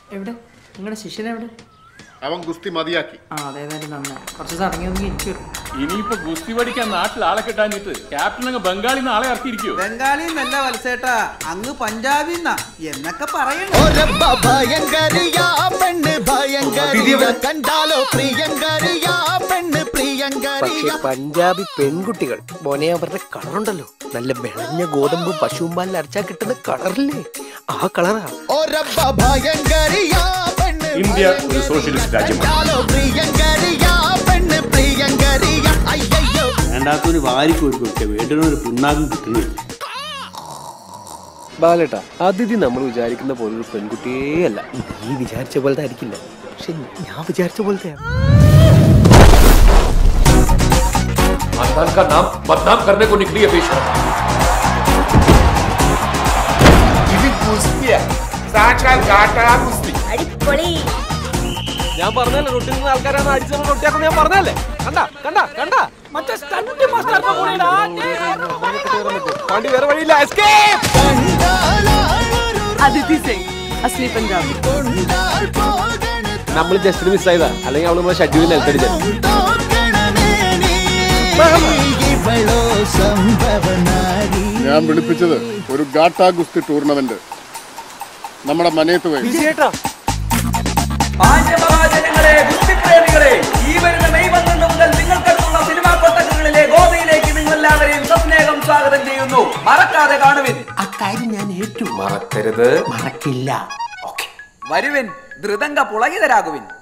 എവിടെ നിങ്ങളുടെ ശിഷ്യൻ എവിടെ അവൻ ഗുസ്തി മതിയാക്കി ആ അതേതായാലും നന്നായി കുറച്ച് ദിവസം അടങ്ങി ഒതുങ്ങി ഇരിക്കും ഇനിയിപ്പോ ഗുസ്തി പഠിക്കാൻ നാട്ടിൽ ആളെ കിട്ടാഞ്ഞിട്ട് ക്യാപ്റ്റൻ അങ്ങ് ബംഗാളിൽ നിന്ന് ആളെ ഇറക്കിയിരിക്കോ ബംഗാളി എന്നല്ല വത്സേട്ടാ അങ്ങ് പഞ്ചാബിന്നാ എന്നൊക്കെ പറയണ്ട ഒരബ്ബ ഭയങ്കരിയാ പെണ്ണ് ഭയങ്കരിയ കണ്ടാലോ പ്രിയങ്കരിയാ പെണ്ണ് പ്രിയങ്കരിയ പഞ്ചാബി പെൺകുട്ടികൾ മോനെ അവരുടെ കളറുണ്ടല്ലോ നല്ല വെളഞ്ഞ ഗോതമ്പ് പശുവും പാലിൽ അരച്ചാൽ കിട്ടുന്ന കളറില്ലേ ആ കളറാ ഒരബ്ബ ഭയങ്കരിയാ പെണ്ണ് ഇന്ത്യ ഒരു സോഷ്യലിസ്റ്റ് രാജ്യമാണ് കണ്ടാലോ പ്രിയങ്കരിയാ പെണ്ണ് പ്രിയങ്കരിയ അയ്യോ വേണ്ടാത്തൊരു വാരിക്ക് ഒരു കൊടുക്കുക വേണ്ടൊരു പിണ്ണാക്കും കിട്ടുന്നില്ല ബാലേട്ടാ അതിഥി നമ്മൾ വിചാരിക്കുന്ന പോലൊരു പെൺകുട്ടിയേ അല്ല നീ വിചാരിച്ച പോലത്തെ ആയിരിക്കില്ല പക്ഷെ ഞാൻ വിചാരിച്ച പോലത്തെ का नाम बदनाम करने को निकली है बेशरम അടിപൊളി ഞാൻ പറഞ്ഞല്ലേ റൊട്ടി നിന്ന ആൾക്കാരാണ് അടിച്ചു റൊട്ടിയാക്കുന്ന ഞാൻ പറഞ്ഞല്ലേ കണ്ട കണ്ട കണ്ട മറ്റേ സ്റ്റണ്ട് മാസ്റ്റർ വണ്ടി വേറെ വഴിയില്ല escape! അതിഥി സിംഗ് അസ്ലി പഞ്ചാബി കൊണ്ടാൽ പോകണ നമ്മൾ ജസ്റ്റ് മിസ് ആയതാ അല്ലെങ്കിൽ അവള് നമ്മുടെ ഷെഡ്യൂളിൽ നിലത്തടിച്ച തോക്കണമേ നീ. ഇവളോ സംഭവനാരി ഞാൻ വിളിപ്പിച്ചത് ഒരു ഗാട്ടാ ഗുസ്തി ടൂർണമെന്റ് നമ്മുടെ മനയത്ത് പോയി മാന്യമഹാജനങ്ങളെ ബുദ്ധിപ്രേമികളെ ഈ വരുന്ന മെയ് പന്ത്രണ്ട് മുതൽ നിങ്ങൾക്കടുത്തുള്ള സിനിമാ കൊട്ടകങ്ങളിലെ ഗോതയിലേക്ക് നിങ്ങൾ എല്ലാവരെയും സസ്നേഹം സ്വാഗതം ചെയ്യുന്നു മറക്കാതെ കാണുവിൻ അക്കാര്യം ഞാൻ ഏറ്റു മറക്കരുത് മറക്കില്ല വരുവിൻ ധൃതങ്ക പുളകിതരാകുവിൻ